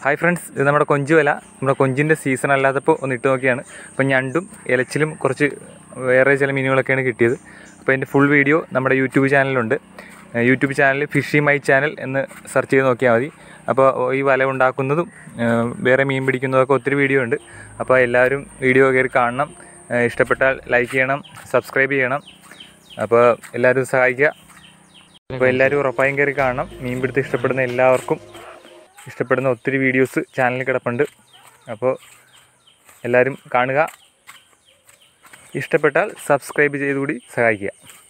hi friends ഇത് നമ്മുടെ കൊഞ്ചുവല നമ്മുടെ കൊഞ്ചിൻ്റെ സീസൺ അല്ലാത്തപ്പോൾ ഒന്ന് ഇട്ട് നോക്കിയാണ് അപ്പോൾ ഞണ്ടും ഇലച്ചിലും കുറച്ച് വേറെ ചില മീനുകളൊക്കെയാണ് കിട്ടിയത് അപ്പോൾ അതിൻ്റെ ഫുൾ വീഡിയോ നമ്മുടെ യൂട്യൂബ് ചാനലിലുണ്ട് ഏഹ് YouTube channel Fishy My channel എന്ന് സെർച്ച് ചെയ്ത് നോക്കിയാൽ മതി അപ്പോൾ ഈ വല ഉണ്ടാക്കുന്നതും ഏഹ് വേറെ മീൻ പിടിക്കുന്നതൊക്കെ ഒത്തിരി വീഡിയോ ഉണ്ട് അപ്പോൾ എല്ലാവരും വീഡിയോ കയറി കാണണം ഏഹ് ഇഷ്ടപ്പെട്ടാൽ ലൈക്ക് ചെയ്യണം സബ്സ്ക്രൈബ് ചെയ്യണം അപ്പോൾ എല്ലാവരും സഹായിക്കുക അപ്പോൾ എല്ലാവരും ഉറപ്പായും കയറി കാണണം മീൻ പിടുത്തം ഇഷ്ടപ്പെടുന്ന എല്ലാവർക്കും ഇഷ്ടപ്പെടുന്ന ഒത്തിരി വീഡിയോസ് ചാനലിൽ കിടപ്പുണ്ട് അപ്പോൾ എല്ലാവരും കാണുക ഇഷ്ടപ്പെട്ടാൽ സബ്സ്ക്രൈബ് ചെയ്തുകൂടി സഹായിക്കുക